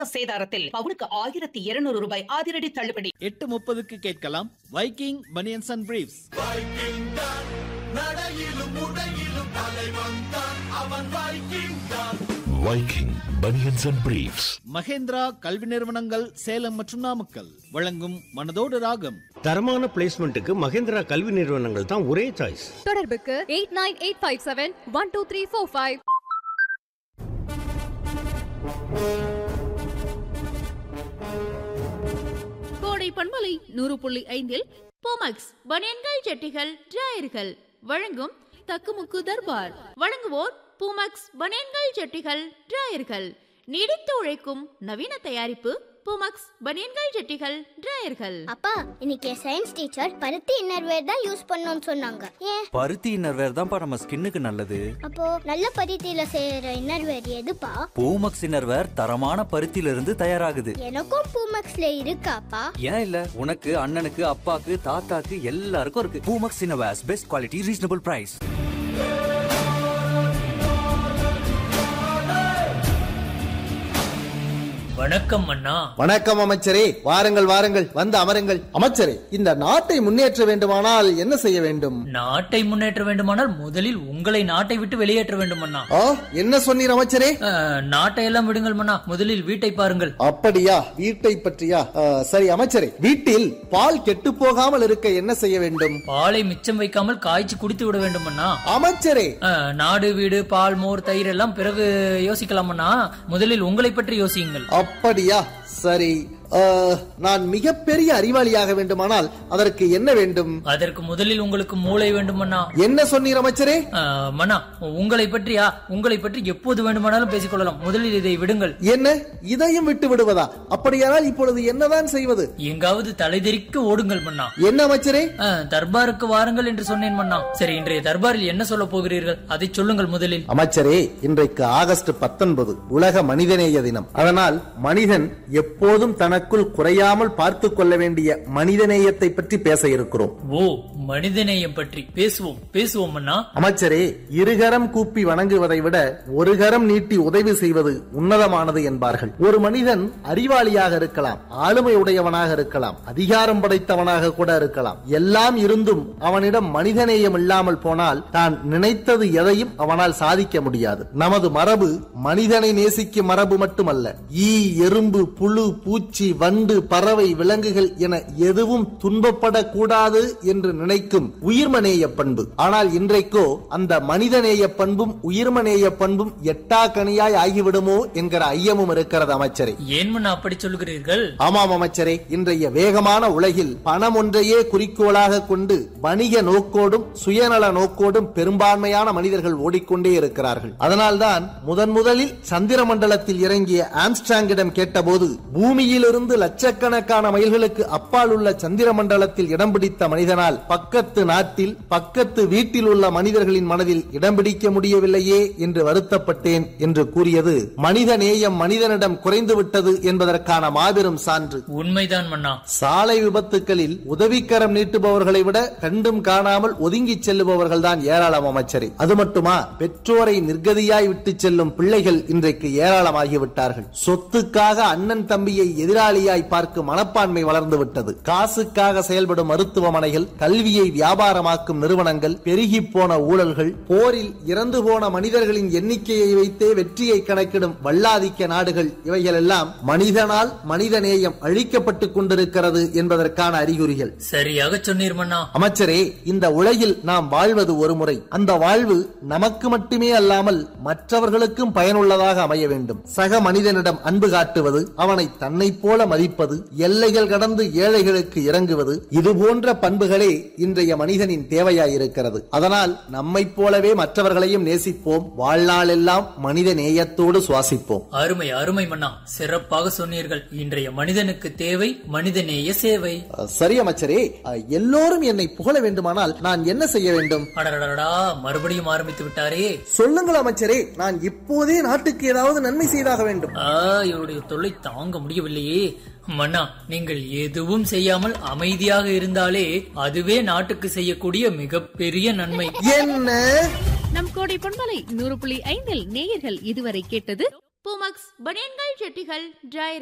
சேதாரத்தில் பவுனுக்கு ஆயிரத்தி இருநூறு ரூபாய் அதிரடி தள்ளுபடி எட்டு முப்பதுக்கு கேட்கலாம் Viking banians and briefs Viking தான் நடையிலும் உடையிலும் தலைவன் தான் அவன் வைக்கிங் தான் Viking Bunions and Briefs. Mahindra கல்வி நிறுவனங்கள் சேலம் மற்றும் நாமக்கல் வழங்கும் மனதோடு ராகம் தரமான பிளேஸ்மெண்ட்டுக்கு மகேந்திரா கல்வி நிறுவனங்கள் தான் ஒரே சாய்ஸ் தொடர்புக்கு eight nine eight five seven one two three four five கோடை பண்பலை நூறு புள்ளி ஐந்தில் போமக்ஸ் பனியன்கள் ஜட்டிகள் டிராயர்கள் வழங்கும் தக்குமுக்கு தர்பார் வழங்குவோர் பூமக்ஸ் பனியன்கள் ஜட்டிகள் டிராயர்கள் நீடித்து உழைக்கும் நவீன தயாரிப்பு பூமக்ஸ் பனியன்கள் ஜட்டிகள் டிராயர்கள் அப்பா இன்னைக்கு சயின்ஸ் டீச்சர் பருத்தி இன்னர்வேர் தான் யூஸ் பண்ணணும்னு சொன்னாங்க ஏன் பருத்தி இன்னர்வேர் தான்ப்பா நம்ம ஸ்கின்னுக்கு நல்லது அப்போ நல்ல பருத்தியில செய்யற இன்னர்வேர் எதுப்பா பூமக்ஸ் இன்னர்வேர் தரமான பருத்தியில இருந்து தயாராகுது எனக்கும் பூமக்ஸ்ல இருக்காப்பா ஏன் இல்ல உனக்கு அண்ணனுக்கு அப்பாக்கு தாத்தாக்கு எல்லாருக்கும் இருக்கு Poomex innerwears best quality reasonable price வணக்கம் அண்ணா வணக்கம் அமைச்சரே வாருங்கள் வாருங்கள் வந்து அமருங்கள் அமைச்சரே இந்த நாட்டை முன்னேற்ற வேண்டுமானால் என்ன செய்ய வேண்டும் நாட்டை முன்னேற்ற வேண்டுமானால் முதலில் உங்களை நாட்டை விட்டு வெளியேற்ற வேண்டும் அண்ணா ஆ என்ன சொன்னீர் அமைச்சரே அஹ், நாட்டை எல்லாம் விடுங்கள் மன்னா முதலில் வீட்டை பாருங்கள் அப்படியா வீட்டை பற்றியா ஆ, சரி அமைச்சரே வீட்டில் பால் கெட்டு போகாமல் இருக்க என்ன செய்ய வேண்டும் பாலை மிச்சம் வைக்காமல் காய்ச்சி குடித்து விட வேண்டும் அண்ணா அமைச்சரே அஹ், நாடு வீடு பால் மோர் தயிர் எல்லாம் பிறகு யோசிக்கலாம் அண்ணா முதலில் உங்களை பற்றி யோசியுங்கள் அப்படியா சரி ஆ, நான் மிகப்பெரிய அறிவாளியாக வேண்டுமானால் அதற்கு என்ன வேண்டும் அதற்கு முதலில் உங்களுக்கு மூளை வேண்டும் அண்ணா என்ன சொன்னீர் அமைச்சரே அஹ், மன்னா உங்களை பற்றியா உங்களை பற்றி எப்போது வேண்டுமானாலும் பேசிக்கொள்ளலாம் முதலில் இதை விடுங்கள் என்ன இதையும் விட்டு விடுவதா அப்படியானால் இப்பொழுது என்னதான் செய்வது எங்காவது தலைதெறிக்க ஓடுங்கள் மன்னா என்ன அமைச்சரே அஹ், தர்பாருக்கு வாருங்கள் என்று சொன்னேன் மன்னா சரி இன்றைய தர்பாரில் என்ன சொல்ல போகிறீர்கள் அதை சொல்லுங்கள் முதலில் அமைச்சரே இன்றைக்கு ஆகஸ்ட் பத்தொன்பது உலக மனிதநேய தினம் அதனால் மனிதன் எப்போதும் தனக்குள் குறையாமல் பார்த்து கொள்ள வேண்டிய மனிதநேயத்தை பற்றி பேச இருக்கிறோம் ஓ மனிதநேயம் பற்றி பேசுவோம் பேசுவோம் அண்ணா அமைச்சரே இருகரம் கூப்பி வணங்குவதை விட ஒரு கரம் நீட்டி உதவி செய்வது உன்னதமானது என்பார்கள் ஒரு மனிதன் அறிவாளியாக இருக்கலாம் ஆளுமை உடையவனாக இருக்கலாம் அதிகாரம் படைத்தவனாக கூட இருக்கலாம் எல்லாம் இருந்தும் அவனிடம் மனிதநேயம் இல்லாமல் போனால் தான் நினைத்தது எதையும் அவனால் சாதிக்க முடியாது நமது மரபு மனிதனை நேசிக்கும் மரபு மட்டுமல்ல ஈ எறும்பு புழு பூச்சி வண்டு பறவை விலங்குகள் என எதுவும் துன்பப்படக்கூடாது என்று நினைக்கும் உயிர்மநேய பண்பு ஆனால் இன்றைக்கோ அந்த மனிதநேய பண்பும் உயிர்மநேய பண்பும் எட்டா கனியாய் ஆகிவிடுமோ என்கிற ஐயமும் இருக்கிறது அமைச்சரே ஏன் மன்னா அப்படி சொல்லுகிறீர்கள் ஆமாம் அமைச்சரே இன்றைய வேகமான உலகில் பணம் ஒன்றையே குறிக்கோளாக கொண்டு வணிக நோக்கோடும் சுயநல நோக்கோடும் பெரும்பான்மையான மனிதர்கள் ஓடிக்கொண்டே இருக்கிறார்கள் அதனால்தான் முதன் முதலில் சந்திர மண்டலத்தில் இறங்கிய ஆம்ஸ்ட்ராங்கிடம் கேட்டபோது பூமியிலிருந்து லட்சக்கணக்கான மைல்களுக்கு அப்பால் உள்ள சந்திர மண்டலத்தில் இடம் பிடித்த மனிதனால் பக்கத்து நாட்டில் பக்கத்து வீட்டில் உள்ள மனிதர்களின் மனதில் இடம் பிடிக்க முடியவில்லையே என்று வருத்தப்பட்டேன் என்று கூறியது மனித நேயம் மனிதனிடம் குறைந்து விட்டது என்பதற்கான மாபெரும் சான்று உண்மைதான் மன்னா சாலை விபத்துகளில் உதவிக்கரம் நீட்டுபவர்களை விட கண்டும் காணாமல் ஒதுங்கி செல்லுபவர்கள் தான் ஏராளம் அமைச்சரே அது மட்டுமா பெற்றோரை நிர்கதியாய் விட்டு செல்லும் பிள்ளைகள் இன்றைக்கு ஏராளமாகிவிட்டார்கள் சொத்துக்காக அண்ணன் தம்பியை எதிராளியாய் பார்க்கும் மனப்பான்மை வளர்ந்து விட்டது காசுக்காக செயல்படும் மருத்துவமனைகள் கல்வியை வியாபாரமாக்கும் நிறுவனங்கள் பெருகி போன ஊழல்கள் போரில் இறந்து போன மனிதர்களின் எண்ணிக்கையை வைத்தே வெற்றியை கணக்கிடும் வல்லாதிக்க நாடுகள் இவைகள் எல்லாம் மனிதனால் மனிதநேயம் அழிக்கப்பட்டுக் கொண்டிருக்கிறது என்பதற்கான அறிகுறிகள் சரியாக சொன்னீர் மன்னா அமைச்சரே இந்த உலகில் நாம் வாழ்வது ஒரு முறை அந்த வாழ்வு நமக்கு மட்டுமே அல்லாமல் மற்றவர்களுக்கும் பயனுள்ளதாக அமைய வேண்டும் சக மனிதனிடம் அன்பு காட்டுவது அவனை தன்னைப் போல மதிப்பது எல்லைகள் கடந்து ஏழைகளுக்கு இறங்குவது இது போன்ற பண்புகளே இன்றைய மனிதனின் தேவையாயிருக்கிறது அதனால் நம்மைப் போலவே மற்றவர்களையும் நேசிப்போம் வாழ்நாளெல்லாம் மனித நேயத்தோடு சுவாசிப்போம் அருமை அருமை மன்னா சிறப்பாக சொன்னீர்கள் இன்றைய மனிதனுக்கு தேவை மனிதநேய சேவை அஹ், சரி அமைச்சரே அஹ், எல்லோரும் என்னை புகழ வேண்டுமானால் நான் என்ன செய்ய வேண்டும் அடடடா மறுபடியும் ஆரம்பித்து விட்டாரே சொல்லுங்கள் அமைச்சரே நான் இப்போதே நாட்டுக்கு ஏதாவது நன்மை செய்தாக வேண்டும் ஆ இவருடைய தொல்லை தாங்க முடியவில்லையே மன்னா நீங்கள் எதுவும் செய்யாமல் அமைதியாக இருந்தாலே அதுவே நாட்டுக்கு செய்யக்கூடிய மிகப்பெரிய நன்மை என்ன நம் கோடை பண்பலை நூறு புள்ளி ஐந்தில் நேயர்கள் இதுவரை கேட்டது பூமக்ஸ் பனியன்கள் செட்டிகள் டிராயர்கள்